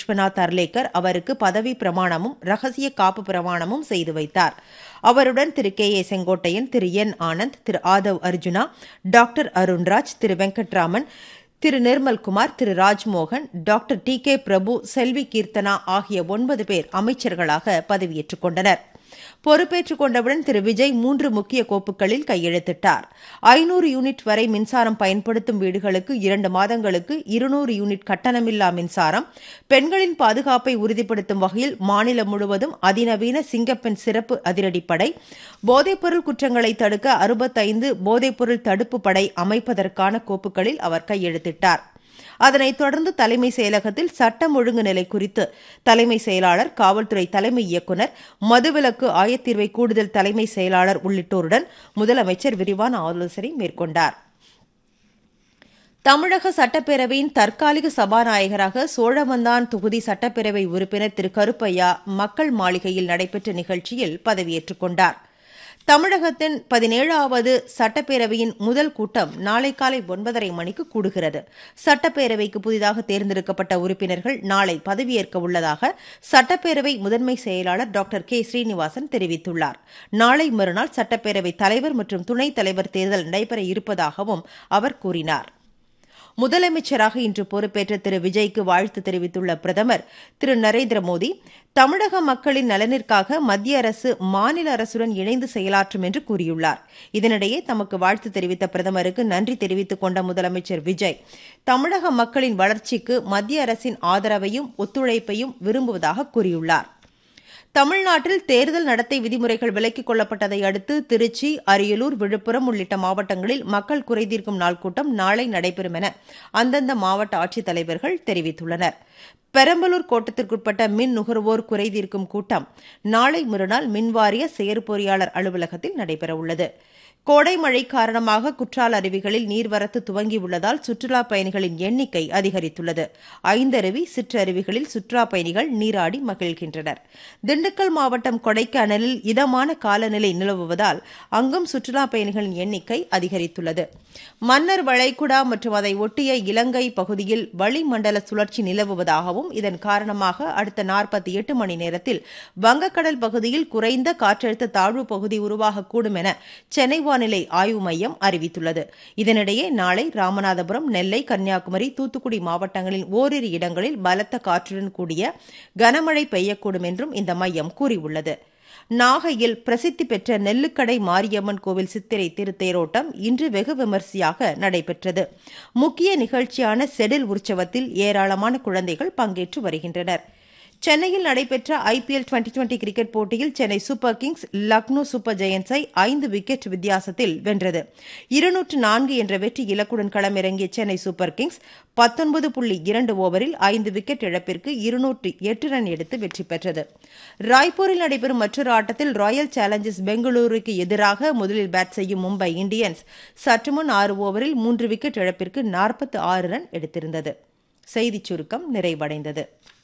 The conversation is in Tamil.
விஸ்வநாத் அர்லேக்கர் அவருக்கு பதவி பிரமாணமும் ரகசிய காப்பு பிரமாணமும் செய்து வைத்தார் அவருடன் Thiru K A Sengottaiyan Thiru N Anand Thiru Aadhav Arjuna doctor Arunraj Thiru Venkatraman Thiru Nirmalkumar Thiru Rajmohan doctor D K Prabhu Selvi Keerthana ஆகிய ஒன்பது பேர் அமைச்சர்களாக பதவியேற்றுக் கொண்டனர் பொறுப்பேற்றுக் கொண்டவுடன் திரு விஜய் மூன்று முக்கிய கோப்புகளில் கையெழுத்திட்டார் ஐநூறு யூனிட் வரை மின்சாரம் பயன்படுத்தும் வீடுகளுக்கு இரண்டு மாதங்களுக்கு இருநூறு யூனிட் கட்டணமில்லா மின்சாரம் பெண்களின் பாதுகாப்பை உறுதிப்படுத்தும் வகையில் மாநிலம் முழுவதும் அதிநவீன சிங்கப்பெண் சிறப்பு அதிரடிப்படை போதைப்பொருள் குற்றங்களை தடுக்க அறுபத்தைந்து போதைப்பொருள் தடுப்பு படை அமைப்பதற்கான கோப்புகளில் அவர் கையெழுத்திட்டார் அதனைத் தொடர்ந்து தலைமை செயலகத்தில் சட்டம் ஒழுங்கு நிலை குறித்து தலைமை செயலாளர் காவல்துறை தலைமை இயக்குநர் மதுவிலக்கு ஆயத்தீர்வை கூடுதல் தலைமை செயலாளர் உள்ளிட்டோருடன் முதலமைச்சர் விரிவான ஆலோசனை மேற்கொண்டார் தமிழக சட்டப்பேரவையின் தற்காலிக சபாநாயகராக சோழவந்தான் தொகுதி சட்டப்பேரவை உறுப்பினர் திரு கருப்பையா மக்கள் மாளிகையில் நடைபெற்ற நிகழ்ச்சியில் பதவியேற்றுக் கொண்டார் தமிழகத்தின் பதினேழாவது சட்டப்பேரவையின் முதல் கூட்டம் நாளை காலை ஒன்பதரை மணிக்கு கூடுகிறது சட்டப்பேரவைக்கு புதிதாக தேர்ந்தெடுக்கப்பட்ட உறுப்பினர்கள் நாளை பதவியேற்க உள்ளதாக சட்டப்பேரவை முதன்மை செயலாளர் டாக்டர் கே ஸ்ரீனிவாசன் தெரிவித்துள்ளார் நாளை மறுநாள் சட்டப்பேரவை தலைவர் மற்றும் துணைத் தலைவர் தேர்தல் நடைபெற இருப்பதாகவும் அவர் கூறினார் முதலமைச்சராக இன்று பொறுப்பேற்ற திரு விஜய்க்கு வாழ்த்து தெரிவித்துள்ள பிரதமர் திரு நரேந்திர மோடி தமிழக மக்களின் நலனிற்காக மத்திய அரசு மாநில அரசுடன் இணைந்து செயலாற்றும் என்று கூறியுள்ளார் இதனிடையே தமக்கு வாழ்த்து தெரிவித்த பிரதமருக்கு நன்றி தெரிவித்துக் கொண்ட முதலமைச்சர் விஜய் தமிழக மக்களின் வளர்ச்சிக்கு மத்திய அரசின் ஆதரவையும் ஒத்துழைப்பையும் விரும்புவதாக கூறியுள்ளார் தமிழ்நாட்டில் தேர்தல் நடத்தை விதிமுறைகள் விலக்கிக் கொள்ளப்பட்டதை அடுத்து திருச்சி அரியலூர் விழுப்புரம் உள்ளிட்ட மாவட்டங்களில் மக்கள் குறைதீர்க்கும் நாள் கூட்டம் நாளை நடைபெறும் என அந்தந்த மாவட்ட ஆட்சித்தலைவர்கள் தெரிவித்துள்ளனர் பெரம்பலூர் கோட்டத்திற்குட்பட்ட மின் நுகர்வோர் குறைதீர்க்கும் கூட்டம் நாளை மறுநாள் மின்வாரிய செயற்பொறியாளர் அலுவலகத்தில் நடைபெறவுள்ளது கோடை மழை காரணமாக குற்றால அருவிகளில் நீர்வரத்து துவங்கியுள்ளதால் சுற்றுலாப் பயணிகளின் எண்ணிக்கை அதிகரித்துள்ளது ஐந்தருவி சிற்றருவிகளில் சுற்றுலாப் பயணிகள் நீராடி மகிழ்கின்றனர் திண்டுக்கல் மாவட்டம் கொடைக்கானலில் இதமான காலநிலை நிலவுவதால் அங்கும் சுற்றுலாப் பயணிகளின் எண்ணிக்கை அதிகரித்துள்ளது மன்னர் வளைகுடா மற்றும் அதை ஒட்டிய இலங்கை பகுதியில் வளிமண்டல சுழற்சி நிலவுவதாகவும் இதன் காரணமாக அடுத்த நாற்பத்தி எட்டு மணி நேரத்தில் வங்கக்கடல் பகுதியில் குறைந்த காற்றழுத்த தாழ்வு பகுதி உருவாகக்கூடும் என சென்னை வானிலை ஆய்வு மையம் அறிவித்துள்ளது இதனிடையே நாளை ராமநாதபுரம் நெல்லை கன்னியாகுமரி தூத்துக்குடி மாவட்டங்களில் ஓரிரு இடங்களில் பலத்த காற்றுடன் கூடிய கனமழை பெய்யக்கூடும் என்றும் இந்த மையம் கூறியுள்ளது நாகையில் பிரசித்தி பெற்ற நெல்லுக்கடை மாரியம்மன் கோவில் சித்திரை திருத்தேரோட்டம் இன்று வெகு விமரிசையாக நடைபெற்றது முக்கிய நிகழ்ச்சியான செடில் உற்சவத்தில் ஏராளமான குழந்தைகள் பங்கேற்று வருகின்றனர் சென்னையில் நடைபெற்ற ஐபிஎல் டுவெண்டி டுவெண்டி கிரிக்கெட் போட்டியில் Chennai super kings Lucknow super ஜெயன்ஸை ஐந்து விக்கெட் வித்தியாசத்தில் வென்றது இருநூற்று நான்கு என்ற வெற்றி இலக்குடன் களமிறங்கிய சென்னை சூப்பர் கிங்ஸ் பத்தொன்பது புள்ளி இரண்டு ஓவரில் ஐந்து விக்கெட் இழப்பிற்கு இருநூற்று எட்டு ரன் எடுத்து வெற்றி பெற்றது ராய்ப்பூரில் நடைபெறும் மற்றொரு ஆட்டத்தில் ராயல் சேலஞ்சர்ஸ் பெங்களூருக்கு எதிராக முதலில் பேட் செய்யும் மும்பை இந்தியன்ஸ் சற்றுமுன் ஆறு ஓவரில் மூன்று விக்கெட் இழப்பிற்கு நாற்பத்தி ஆறு ரன் எடுத்திருந்தது செய்திச் சுருக்கம் நிறைவடைந்தது